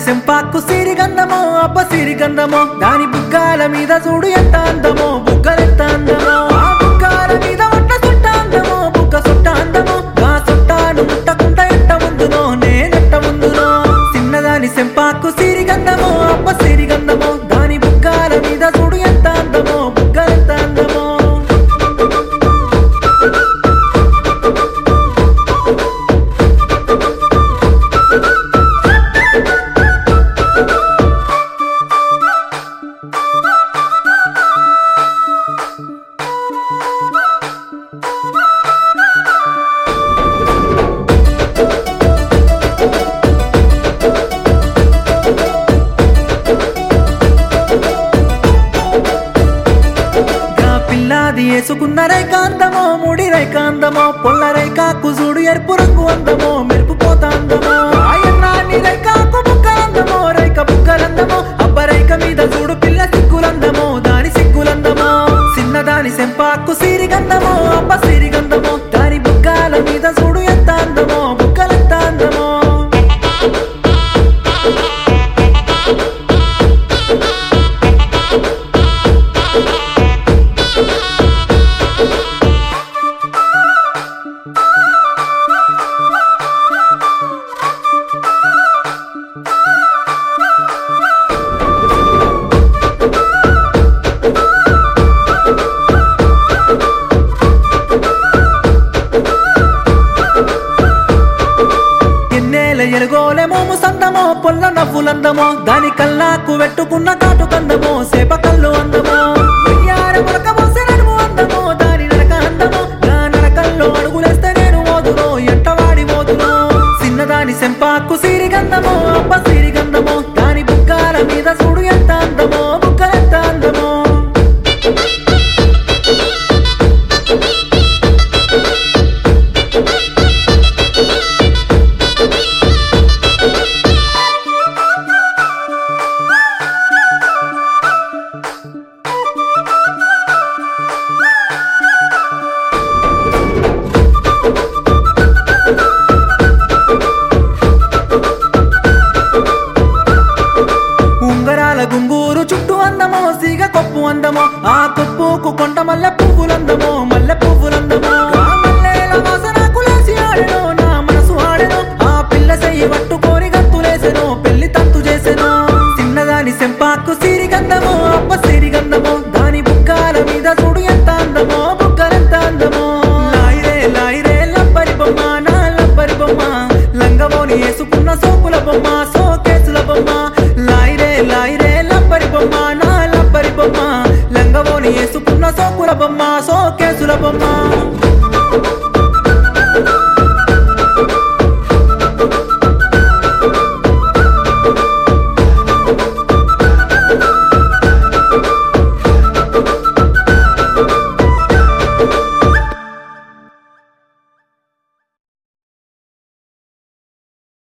సెంపాకు సిరిగంధమో అబ్బ సిరిగంధమో దాని బుగ్గాల మీద చూడు ఎంత అందమో బుగ్గలెంత అందమో ఆ బుగ్గాల మీద ఒట్ట సుట్ట అందమో బుగ్గ సుట్ట అందమో ఆ సుట్టాను ముట్టకుండా ఎట్ట ముందునో నేనెట్ట ముందునో చిన్నదాని సెంపాకు సిరిగంధమో అబ్బ సిరిగంధమో దాని బుగ్గాల మీద చూడు ఎంత అందమో బుగ్గలెంత అందమో గా పిల్లాది వేసుకున్న రైకాందమో ముడి రైకాందమో పొల్ల రైకాకు చూడు ఎరుపు రంగు అందమో మెరుపుపోతా అందమో ఆయన్నాన్ని రైకాకు బుక్కలందమో రైక బుక్కలందమో అబ్బ రైక మీద చూడు పిల్ల సిగ్గులందమో దాని సిగ్గులందమో చిన్నదాని సెంపాకు సిరిగంధమో అబ్బ సిరిగంధమో దాని బుక్కాల మీద చూడు ఎంత అందమో బుక్కలెంత అందమో ఎన్నేల ఎలుగోలే మోము సందమో పొల్ల నవ్వులందమో దాని కల్లాకు వెట్టుకున్న కాటు కందమో సేప కళ్ళు అందమో వెయ్యార మొలక మోసే నడుము అందమో దాని నడక అందమో నా నడకల్లో అడుగులేస్తే నేను మోదునో ఎంటవాడి మోదునో చిన్నదాని సెంపాకు సిరిగంధమో అబ్బ సిరిగంధమో దాని బుక్కాల మీద చూడు ఎంత అందమో బుక్కలెంత అందమో ఉంగరాల గుంగూరు చుట్టూ అందమో సీగ కొప్పు అందమో ఆ కొప్పుకు కొంట మల్లె పువ్వులందమో మల్లె పువ్వులందమో ఆ మల్లెల వాసనకులేసి ఆడెనో నా మనసు ఆడెనో ఆ పిల్ల సెయ్యి పట్టుకొని గంతులేసెనో పెళ్లి తంతు చేసెనో చిన్నదాని సెంపాకు సిరిగంధమో అబ్బ సిరిగంధమో దాని బుక్కాల మీద చూడు ఎంత అందమో బుక్కలెంత అందమో లాయిరే లాయిరే లబ్బరి బొమ్మ నా లబ్బరి బొమ్మ లంగమోని వేసుకున్న సోకుల బొమ్మ సోకేసుల బొమ్మ లాయిరే లాయిరే లబ్బరి బొమ్మ నా లబ్బరి బొమ్మ లంగమోని వేసుకున్న సోకుల బొమ్మ సోకేసుల బొమ్మ